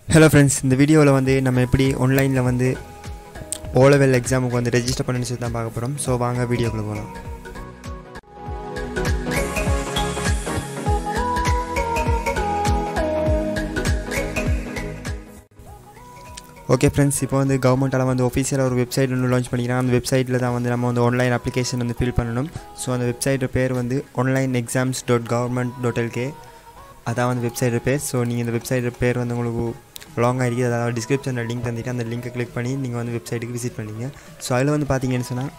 hello friends இந்த வீடியோவில் வந்து நம்ம எப்படி ஆன்லைனில் வந்து ஓலவெல் எக்ஸாமுக்கு வந்து ரெஜிஸ்டர் பண்ணணும்னு சொல்லி தான் பார்க்க போகிறோம் ஸோ வாங்க வீடியோக்குள்ளே போகலாம் ஓகே ஃப்ரெண்ட்ஸ் இப்போ வந்து கவர்மெண்ட்டால் வந்து ஒஃபிஷியலாக ஒரு வெப்சைட் ஒன்று லான்ச் பண்ணிக்கிறாங்க அந்த வெப்சைட்டில் தான் வந்து நம்ம வந்து ஆன்லைன் அப்ளிகேஷன் வந்து ஃபில் பண்ணணும் ஸோ அந்த வெப்சைட் பேர் வந்து online exams dot government dot L K அதான் வந்து வெப்சைட் பேர் ஸோ நீங்கள் இந்த வெப்சைட் பேர் வந்து உங்களுக்கு லாங்காக இருக்குது அதாவது டிஸ்கிரிப்ஷனில் லிங்க் தந்துட்டு அந்த லிங்கை கிளிக் பண்ணி நீங்கள் வந்து வெப்சைட்டுக்கு விசிட் பண்ணீங்க ஸோ அதில் வந்து பார்த்தீங்கன்னு சொன்னால்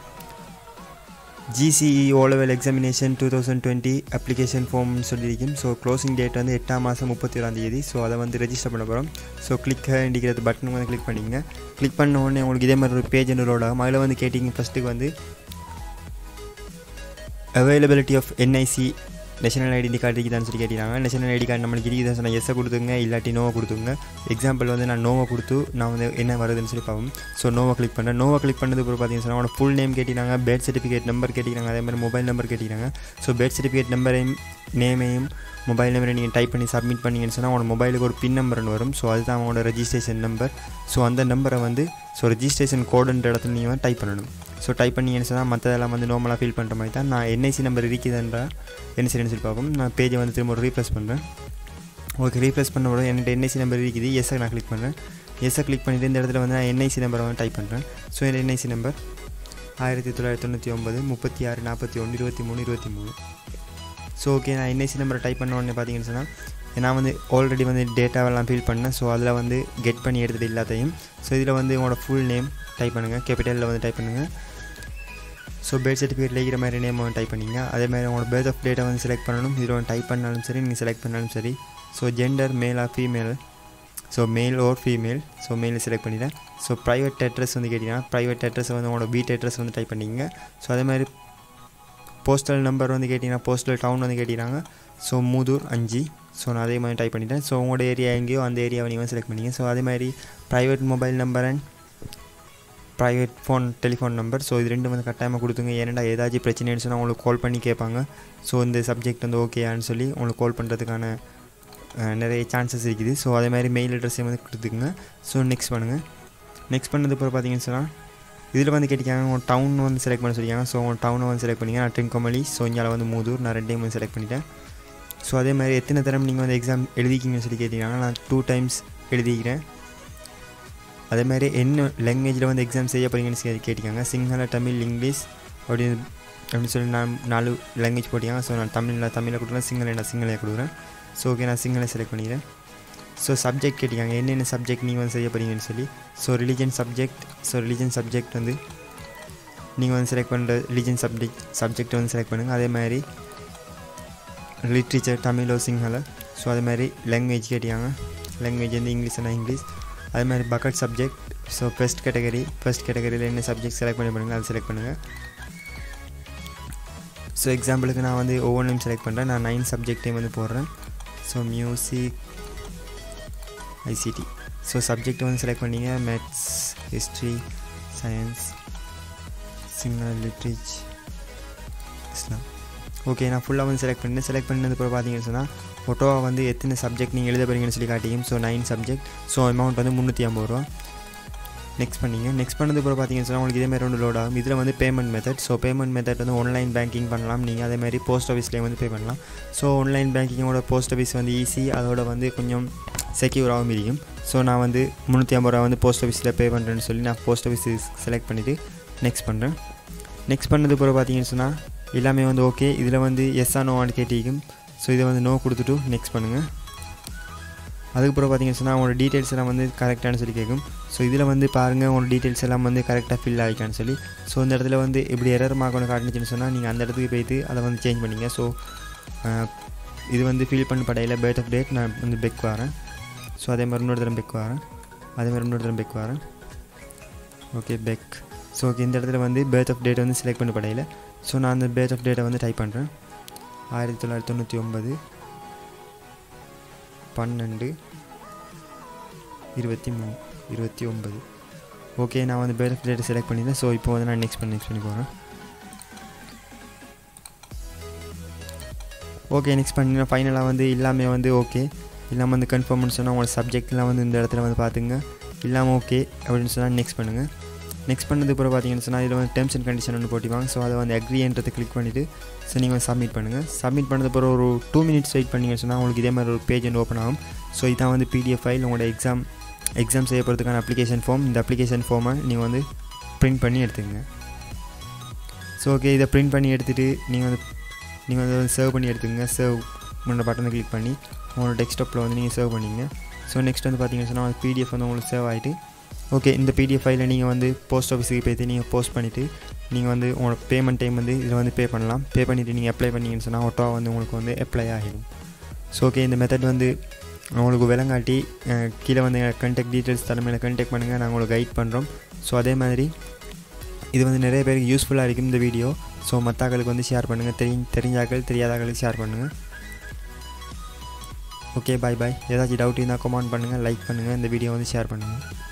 G C E O level examination two thousand twenty application ஃபார்ம்னு சொல்லியிருக்கோம் ஸோ க்ளோசிங் டேட் வந்து எட்டாம் மாதம் முப்பத்தி ஒராம் தேதி ஸோ அதை வந்து ரெஜிஸ்டர் பண்ண போகிறோம் ஸோ கிளிக் இண்டிக்கிறது பட்டன் வந்து கிளிக் பண்ணிங்க கிளிக் பண்ண உடனே உங்களுக்கு இதே மாதிரி ஒரு பேஜ் ஒன்று லோட் ஆகும் அதில் வந்து கேட்டிங்க ஃபஸ்ட்டுக்கு வந்து availability of N I C national identity card இருக்குதான்னு சொல்லி கேட்டிருக்காங்க நேஷனல் ஐடி கார்டு நம்மளுக்கு இருக்குதுன்னு சொன்னால் எஸ்ஸை கொடுத்துங்க இல்லாட்டி நோவை கொடுத்துங்க எக்ஸாம்பிள் வந்து நான் நோவை கொடுத்து நான் வந்து என்ன வருதுன்னு சொல்லி பார்ப்போம் ஸோ நோவை கிளிக் பண்ணேன் நோவை கிளிக் பண்ணது அப்புறம் பார்த்தீங்கன்னா சொன்னால் உங்களோட ஃபுல் நேம் கேட்டிருக்காங்க பேர்த் சர்டிஃபிகேட் நம்பர் கேட்டிருக்காங்க அதே மாதிரி மொபைல் நம்பர் கேட்டிருக்காங்க ஸோ பேர்த் சர்டிஃபிகேட் நம்பரையும் நேமையும் மொபைல் நம்பரை நீங்கள் டைப் பண்ணி சப்மிட் பண்ணிங்கன்னு சொன்னால் உங்களோட மொபைலுக்கு ஒரு பின் நம்பர்னு வரும் ஸோ அதுதான் அவங்களோட ரெஜிஸ்ட்ரேஷன் நம்பர் ஸோ அந்த நம்பரை வந்து ஸோ ரெஜிஸ்ட்ரேஷன் கோடுன்ற இடத்துல நீங்கள் வந்து டைப் பண்ணணும் ஸோ டைப் பண்ணிங்கன்னு சொன்னால் மற்றதெல்லாம் வந்து நார்மலாக ஃபில் பண்ணுற மாதிரி தான் நான் என்ஐசி நம்பர் இருக்குதுன்றா என்ஐசி சொல்லி பார்ப்போம் நான் பேஜை வந்து திரும்ப ஒரு ரீப்ளேஸ் பண்ணுறேன் ஓகே ரீப்ளேஸ் பண்ண உடனே என்கிட்ட என்ஐசி நம்பர் இருக்குது எஸ்ஸை நான் கிளிக் பண்ணுறேன் எஸ்ஸை கிளிக் பண்ணிவிட்டு இந்த இடத்துல வந்து நான் என்ஐசி நம்பரை வந்து டைப் பண்ணுறேன் ஸோ இந்த என்ஐசி நம்பர் ஆயிரத்தி தொள்ளாயிரத்தி தொண்ணூற்றி ஒம்பது முப்பத்தி ஆறு நாற்பத்தி ஒன்று இருபத்தி மூணு இருபத்தி மூணு ஸோ ஓகே நான் என்ஐசி நம்பரை டைப் பண்ண உடனே பார்த்தீங்கன்னு சொன்னால் நான் வந்து ஆல்ரெடி வந்து டேட்டாவெல்லாம் ஃபில் பண்ணேன் ஸோ அதில் வந்து கெட் பண்ணி எடுத்தது எல்லாத்தையும் ஸோ இதில் வந்து உங்களோட ஃபுல் நேம் டைப் பண்ணுங்கள் கேபிட்டலில் வந்து டைப் பண்ணுங்கள் ஸோ பேர்த் சர்டிஃபிகேட்டில் இருக்கிற மாதிரி நேம் வந்து டைப் பண்ணிங்க அதே மாதிரி உங்களோட பேர்த் ஆஃப் டேட்டை வந்து செலக்ட் பண்ணணும் இதில் வந்து டைப் பண்ணாலும் சரி நீங்கள் செலக்ட் பண்ணாலும் சரி ஸோ ஜெண்டர் மேலா female so male or female so male select பண்ணிட்டேன் ஸோ ப்ரைவேட் அட்ரஸ் வந்து கேட்டிங்கன்னா ப்ரைவேட் அட்ரஸ் வந்து உங்களோட வீட் அட்ரஸ் வந்து டைப் பண்ணிங்க ஸோ அதே மாதிரி போஸ்டல் நம்பர் வந்து கேட்டிங்கன்னா போஸ்டல் டவுன் வந்து கேட்டிருக்காங்க ஸோ மூதூர் அஞ்சு ஸோ நான் அதே மாதிரி டைப் பண்ணிட்டேன் ஸோ உங்களோட ஏரியா எங்கேயோ அந்த ஏரியாவை நீங்கள் வந்து செலக்ட் பண்ணிங்க ஸோ அதே மாதிரி private mobile number and private phone telephone number so இது ரெண்டும் வந்து கட்டாயமாக கொடுத்துங்க ஏன்னா ஏதாச்சும் பிரச்சனைன்னு சொன்னால் உங்களுக்கு கால் பண்ணி கேட்பாங்க ஸோ இந்த சப்ஜெக்ட் வந்து ஓகேயான்னு சொல்லி உங்களுக்கு கால் பண்ணுறதுக்கான நிறைய சான்சஸ் இருக்குது ஸோ அதே மாதிரி மெயில் அட்ரஸையும் வந்து கொடுத்துக்குங்க ஸோ நெக்ஸ்ட் பண்ணுங்கள் நெக்ஸ்ட் பண்ணது அப்புறம் பார்த்தீங்கன்னு சொன்னால் இதில் வந்து கேட்டிருக்காங்க உங்கள் டவுன் வந்து செலக்ட் பண்ண சொல்லியிருக்காங்க ஸோ உங்கள் டவுனை வந்து செலக்ட் பண்ணிங்க நான் தென்கொமலி ஸோ இங்கே வந்து மூதூர் நான் ரெண்டையும் வந்து செலக்ட் பண்ணிட்டேன் ஸோ அதே மாதிரி எத்தனை தரம் நீங்கள் வந்து எக்ஸாம் எழுதிக்கிங்கன்னு சொல்லி கேட்டிங்கன்னா நான் டூ டைம்ஸ் எழுதிக்கிறேன் அதே மாதிரி என்ன லாங்குவேஜில் வந்து எக்ஸாம் செய்ய போகிறீங்கன்னு சொல்லி கேட்டிருக்காங்க சிங்கள தமிழ் இங்கிலீஷ் அப்படி அப்படின்னு சொல்லி நான் நாலு லாங்குவேஜ் போட்டிருக்காங்க ஸோ நான் தமிழில் தமிழில் கொடுக்குறேன் சிங்கள நான் சிங்களே கொடுக்குறேன் ஸோ ஓகே நான் சிங்களை செலக்ட் பண்ணிக்கிறேன் ஸோ சப்ஜெக்ட் கேட்டிருக்காங்க என்னென்ன சப்ஜெக்ட் நீங்கள் வந்து செய்ய போகிறீங்கன்னு சொல்லி so religion subject so religion subject வந்து நீங்கள் வந்து செலக்ட் பண்ணுற ரிலிஜன் சப்ஜெக்ட் சப்ஜெக்ட் வந்து செலக்ட் பண்ணுங்கள் அதே மாதிரி லிட்ரேச்சர் தமிழோ சிங்கள ஸோ அதே மாதிரி லாங்குவேஜ் கேட்டிருக்காங்க லாங்குவேஜ் வந்து இங்கிலீஷ்னா இங்கிலீஷ் அதே மாதிரி bucket subject so first category first கேட்டகரியில் என்ன சப்ஜெக்ட் செலக்ட் பண்ணி பண்ணுங்கள் அதை செலக்ட் பண்ணுங்கள் ஸோ எக்ஸாம்பிளுக்கு நான் வந்து ஒவ்வொன்றையும் செலக்ட் பண்ணுறேன் நான் நைன் சப்ஜெக்டையும் வந்து போடுறேன் so music I C T so subject வந்து செலக்ட் பண்ணிங்க மேத்ஸ் ஹிஸ்ட்ரி சயின்ஸ் சிங்கிள் லிட்ரேச் இஸ்லாம் ஓகே நான் ஃபுல்லாக வந்து செலக்ட் பண்ணேன் செலக்ட் பண்ணது அப்புறம் பார்த்தீங்கன்னு சொன்னால் ஃபோட்டோவை வந்து எத்தனை சப்ஜெக்ட் நீங்கள் எழுத போகிறீங்கன்னு சொல்லி காட்டியும் so nine subject so amount வந்து முந்நூற்றி ஐம்பது ரூபா நெக்ஸ்ட் பண்ணிங்க நெக்ஸ்ட் பண்ணது அப்புறம் பார்த்தீங்கன்னு சொன்னால் உங்களுக்கு இதேமாதிரி ஒன்று லோட் ஆகும் இதில் வந்து payment method so payment method வந்து ஆன்லைன் பேங்கிங் பண்ணலாம் நீங்கள் அதே மாதிரி போஸ்ட் ஆஃபீஸ்லேயே வந்து பே பண்ணலாம் ஸோ ஆன்லைன் பேங்கிங்கோட போஸ்ட் ஆஃபீஸ் வந்து ஈஸி அதோட வந்து கொஞ்சம் செக்யூராகவும் இருக்கும் ஸோ நான் வந்து முந்நூற்றி ஐம்பது ரூபா வந்து போஸ்ட் ஆஃபீஸில் பே பண்ணுறேன்னு சொல்லி நான் போஸ்ட் ஆஃபீஸ் செலக்ட் பண்ணிவிட்டு நெக்ஸ்ட் பண்ணுறேன் நெக்ஸ்ட் பண்ணது அப்புறம் பார்த்தீங்கன்னு சொன்னால் எல்லாமே வந்து ஓகே இதில் வந்து எஸ்ஆ நோவான்னு கேட்டிருக்கும் ஸோ இதை வந்து நோ கொடுத்துட்டு நெக்ஸ்ட் பண்ணுங்கள் அதுக்கப்புறம் பார்த்தீங்கன்னு சொன்னால் உங்களோட டீட்டெயில்ஸ் எல்லாம் வந்து கரெக்டானு சொல்லி கேட்கும் ஸோ இதில் வந்து பாருங்கள் உங்களோட டீட்டெயில்ஸ் எல்லாம் வந்து கரெக்டாக ஃபில் ஆகிக்கான்னு சொல்லி ஸோ இந்த இடத்துல வந்து இப்படி எரர் மார்க் ஒன்று காட்டுச்சுன்னு சொன்னால் நீங்கள் அந்த இடத்துக்கு போயிட்டு அதை வந்து சேஞ்ச் பண்ணிங்க ஸோ இது வந்து ஃபில் பண்ண படையில் பேட் ஆஃப் டேட் நான் வந்து பெக் வரேன் ஸோ அதே மாதிரி இன்னொரு தரம் பெக் வரேன் அதே மாதிரி இன்னொரு தரம் பெக் வரேன் ஓகே பெக் ஸோ ஓகே இந்த இடத்துல வந்து பேர்த் ஆஃப் டேட் வந்து செலக்ட் பண்ண படையில் ஸோ நான் அந்த பேர்த் ஆஃப் டேட்டை வந்து டைப் பண்ணுறேன் ஆயிரத்தி தொள்ளாயிரத்தி தொண்ணூற்றி ஒம்பது பன்னெண்டு இருபத்தி மூணு இருபத்தி ஒம்பது ஓகே நான் வந்து பேர்த் ஆஃப் டேட்டை செலக்ட் பண்ணியிருந்தேன் ஸோ இப்போ வந்து நான் நெக்ஸ்ட் பண்ணி நெக்ஸ்ட் பண்ணி போகிறேன் ஓகே நெக்ஸ்ட் பண்ணி ஃபைனலாக வந்து எல்லாமே வந்து ஓகே இல்லாமல் வந்து கன்ஃபார்ம்னு சொன்னால் உங்களோட சப்ஜெக்ட்லாம் வந்து இந்த இடத்துல வந்து பார்த்துங்க இல்லாமல் ஓகே அப்படின்னு சொன்னால் நெக்ஸ்ட் பண்ணுங்கள் நெக்ஸ்ட் பண்ணது அப்புறம் பார்த்தீங்கன்னு சொன்னால் இதில் வந்து டேர்ம்ஸ் அண்ட் கண்டிஷன் ஒன்று போட்டிவாங்க ஸோ அதை வந்து அக்ரின்றதை கிளிக் பண்ணிவிட்டு ஸோ நீங்கள் வந்து சப்மிட் பண்ணுங்கள் சப்மிட் பண்ணது அப்புறம் ஒரு டூ மினிட்ஸ் வெயிட் பண்ணிங்கன்னு சொன்னால் உங்களுக்கு இதே மாதிரி ஒரு பேஜ் ஒன்று ஓப்பன் ஆகும் ஸோ இதான் வந்து பிடிஎஃப் ஃபைல் உங்களோட எக்ஸாம் எக்ஸாம் செய்ய போகிறதுக்கான அப்ளிகேஷன் ஃபார்ம் இந்த அப்ளிகேஷன் ஃபார்மை நீங்கள் வந்து பிரிண்ட் பண்ணி எடுத்துக்கங்க ஸோ ஓகே இதை பிரிண்ட் பண்ணி எடுத்துகிட்டு நீங்கள் வந்து நீங்கள் வந்து சர்வ் பண்ணி எடுத்துக்கங்க சர்வ் பண்ணுற பட்டனை கிளிக் பண்ணி உங்களோட டெஸ்க்டாப்பில் வந்து நீங்கள் சர்வ் பண்ணிங்க ஸோ நெக்ஸ்ட் வந்து பார்த்தீங்கன்னு சொன்னால் பிடிஎஃப் வந்து உங்களுக்கு சேவ் ஆகிட்டு ஓகே இந்த பிடிஎஃப் ஃபைலை நீங்கள் வந்து போஸ்ட் ஆஃபீஸுக்கு போய்த்து நீங்கள் போஸ்ட் பண்ணிவிட்டு நீங்கள் வந்து உங்களோட பேமெண்ட் டைம் வந்து இதில் வந்து பே பண்ணலாம் பே பண்ணிவிட்டு நீங்கள் அப்ளை பண்ணிங்கன்னு சொன்னால் ஆட்டோ வந்து உங்களுக்கு வந்து அப்ளை ஆகிடும் ஸோ ஓகே இந்த மெத்தட் வந்து உங்களுக்கு விலங்காட்டி கீழே வந்து கண்டெக்ட் டீட்டெயில்ஸ் தலைமையில் கண்டெக்ட் பண்ணுங்கள் நாங்கள் உங்களுக்கு கைட் பண்ணுறோம் ஸோ அதே மாதிரி இது வந்து நிறைய பேருக்கு யூஸ்ஃபுல்லாக இருக்கும் இந்த வீடியோ ஸோ மற்றாக்களுக்கு வந்து ஷேர் பண்ணுங்கள் தெரி தெரிஞ்சாக்கள் தெரியாதாக்களுக்கு ஷேர் பண்ணுங்கள் ஓகே பாய் பாய் ஏதாச்சும் டவுட் இருந்தால் கமெண்ட் பண்ணுங்கள் லைக் பண்ணுங்கள் இந்த வீடியோ வந்து ஷேர் பண்ணுங்கள்